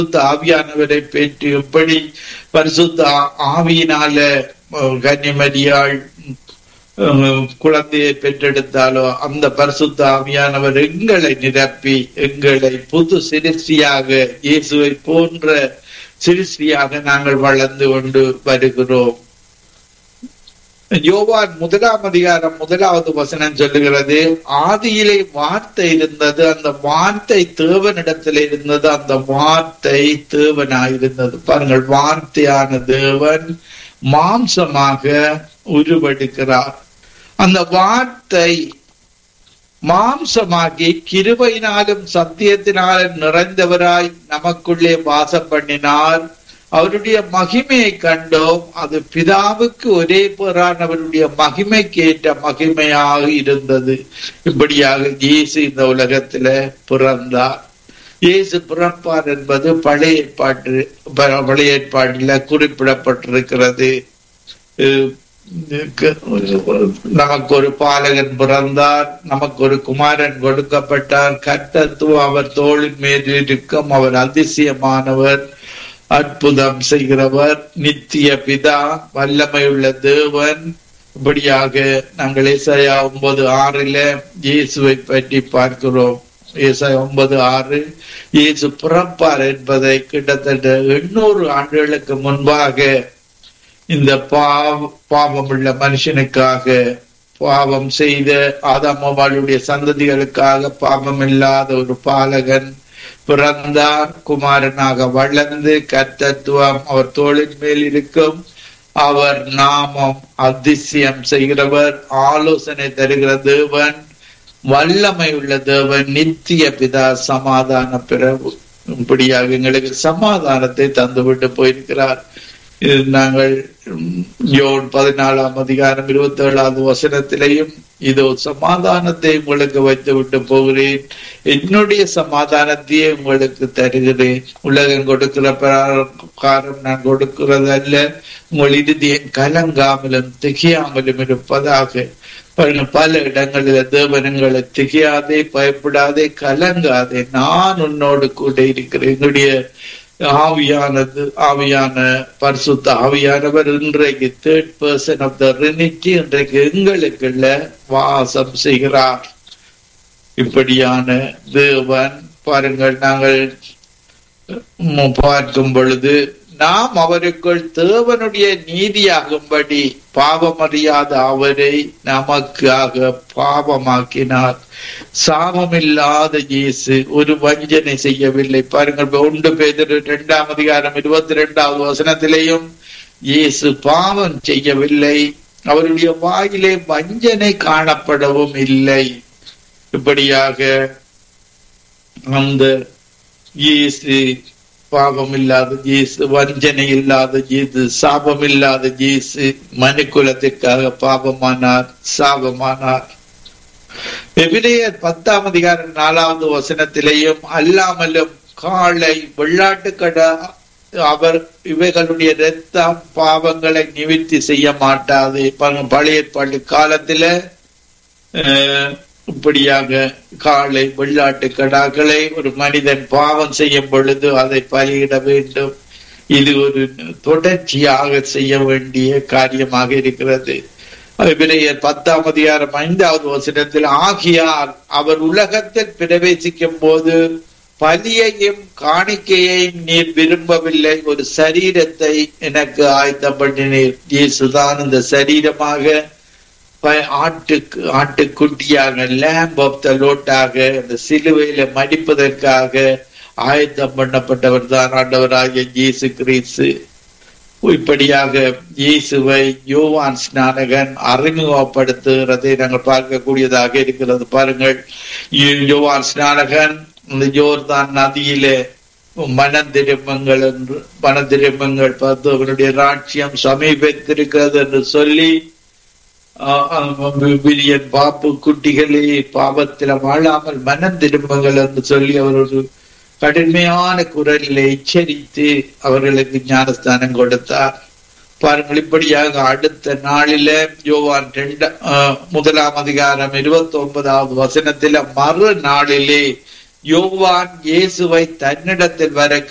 பரிசுத்த ஆவியானவரை பெற்று எப்படி பரிசுத்த ஆ- ஆவியினால அஹ், கன்னிமரியாள் அஹ், குழந்தையை பெற்றெடுத்தாலோ அந்த பரிசுத்த ஆவியானவர் எங்களை நிரப்பி எங்களை புது சிருஷ்டியாக இயேசுவை போன்ற சிருஷ்டியாக நாங்கள் வளர்ந்து கொண்டு வருகிறோம் யோவான் முதலாம் அதிகாரம் முதலாவது வசனம் சொல்லுகிறது ஆதியிலே வார்த்தை இருந்தது அந்த வார்த்தை தேவனிடத்தில் இருந்தது அந்த வார்த்தை தேவனாயிருந்தது பாருங்கள் வார்த்தையான தேவன் மாம்சமாக உருவெடுக்கிறார் அந்த வார்த்தை மாம்சமாகி கிருபையினாலும் சத்தியத்தினாலும் நிறைந்தவராய் நமக்குள்ளே வாசம் பண்ணினார் அவருடைய மகிமையை கண்டோம் அது பிதாவுக்கு ஒரே பேரானவருடைய மகிமைக்கு ஏற்ற மகிமையாக இருந்தது இப்படியாக இயேசு இந்த உலகத்தில பிறந்தார் இயேசு பிறப்பார் என்பது பழைய ஏற்பாட்டு ப- பழைய ஏற்பாட்டில் குறிப்பிடப்பட்டிருக்கிறது அஹ் நமக்கு ஒரு பாலகன் பிறந்தார் நமக்கு ஒரு குமாரன் கொடுக்கப்பட்டார் கர்த்தத்துவம் அவர் தோளின் மேல் இருக்கும் அவர் அதிசயமானவர் அற்புதம் செய்கிறவர் நித்திய பிதா வல்லமையுள்ள தேவன் இப்படியாக நாங்கள் ஏசாயா ஒன்பது ஆறுல இயேசுவை பற்றி பார்க்கிறோம் ஏசாயா ஒன்பது ஆறு இயேசு பிறப்பார் என்பதை கிட்டத்தட்ட எண்ணூறு ஆண்டுகளுக்கு முன்பாக இந்த பாவ பாவமுள்ள மனுஷனுக்காக பாவம் செய்த ஆதாமவாளுடைய சந்ததிகளுக்காக பாவம் இல்லாத ஒரு பாலகன் பிறந்தார் குமாரனாக வளர்ந்து கர்த்தத்துவம் அவர் தோளின் மேல் இருக்கும் அவர் நாமம் அதிசயம் செய்கிறவர் ஆலோசனை தருகிற தேவன் வல்லமை உள்ள தேவன் நித்திய பிதா சமாதான பிறகு இப்படியாக எங்களுக்கு சமாதானத்தை தந்துவிட்டு போயிருக்கிறார் இது நாங்கள் உம், யோன் பதினாலாம் அதிகாரம் இருபத்தி ஏழாவது வசனத்திலையும் இதோ சமாதானத்தை உங்களுக்கு வைத்து விட்டு போகிறேன் என்னுடைய சமாதானத்தையே உங்களுக்கு தருகிறேன் உலகம் கொடுக்கிற பிரகாரம் நான் கொடுக்கிறது அல்ல உங்கள் இறுதியை கலங்காமலும் திகையாமலும் இருப்பதாக பாருங்க, பல இடங்களில் தேவனங்களை திகையாதே பயப்படாதே கலங்காதே நான் உன்னோடு கூட இருக்கிறேன் என்னுடைய ஆவியானது ஆவியான பரிசுத்த ஆவியானவர் இன்றைக்கு third person of the trinity இன்றைக்கு எங்களுக்குள்ள வாசம் செய்கிறார் இப்படியான தேவன் பாருங்கள் நாங்கள் உம், பார்க்கும் பொழுது நாம் அவருக்குள் தேவனுடைய நீதியாகும்படி பாவமறியாத அவரை நமக்காக பாவமாக்கினார் சாபமில்லாத இயேசு ஒரு வஞ்சனை செய்யவில்லை பாருங்கள் ஒன்று பேதர் இரண்டாம் அதிகாரம் இருபத்தி இரண்டாவது வசனத்திலேயும் இயேசு பாவம் செய்யவில்லை அவருடைய வாயிலே வஞ்சனை காணப்படவும் இல்லை இப்படியாக அந்த இயேசு பாவம் இல்லாத இயேசு வஞ்சனை இல்லாத இயேசு சாபம் இல்லாத இயேசு மனுக்குலத்திற்காக பாவமானார் சாபமானார் எபிரேயர் பத்தாம் அதிகாரம் நாலாவது வசனத்திலேயும் அல்லாமலும் காளை வெள்ளாட்டுக்கடா அவர் இவைகளுடைய இரத்தம் பாவங்களை நிவர்த்தி செய்ய மாட்டாது பாருங்க, பழைய ஏற்பாட்டு காலத்துல அஹ், இப்படியாக காளை வெள்ளாட்டு கடாக்களை ஒரு மனிதன் பாவம் செய்யும் பொழுது அதை பலியிட வேண்டும் இது ஒரு தொடர்ச்சியாக செய்ய வேண்டிய காரியமாக இருக்கிறது விரையர் பத்தாம் அதிகாரம் ஐந்தாவது வசனத்தில் ஆகியார் அவர் உலகத்தில் பிரவேசிக்கும் போது பலியையும் காணிக்கையையும் நீர் விரும்பவில்லை ஒரு சரீரத்தை எனக்கு ஆயத்தப்பட்டினீர் இயேசுதான் இந்த சரீரமாக ப- ஆட்டுக்கு ஆட்டுக்குட்டியாக லேம்ப் ஆஃப் த லோட்டாக அந்த சிலுவையில மடிப்பதற்காக ஆயத்தம் பண்ணப்பட்டவர் தான் ஆண்டவராகிய இயேசு கிறிஸ்து இப்படியாக இயேசுவை யோவான் ஸ்நானகன் அறிமுகப்படுத்துகிறதை நாங்கள் பார்க்கக்கூடியதாக இருக்கிறது பாருங்கள் யோ- யோவான் ஸ்நானகன் இந்த யோர்தான் நதியிலே மனம் திரும்பங்கள் என்று மன திரும்பங்கள் பார்த்து அவருடைய ராட்சியம் சமீபத்திருக்கிறது என்று சொல்லி வில்லியன் பாப்பு குட்டிகளே பாவத்தில வாழாமல் மனம் திரும்புங்கள் என்று சொல்லி அவர் ஒரு கடுமையான குரலில் எச்சரித்து அவர்களுக்கு ஞானஸ்தானம் கொடுத்தார் பாருங்கள் இப்படியாக அடுத்த நாளில யோவான் ரெண்டு ஆஹ், முதலாம் அதிகாரம் இருபத்தி ஒன்பதாவது வசனத்தில மறு நாளிலே யோவான் இயேசுவை தன்னிடத்தில் வர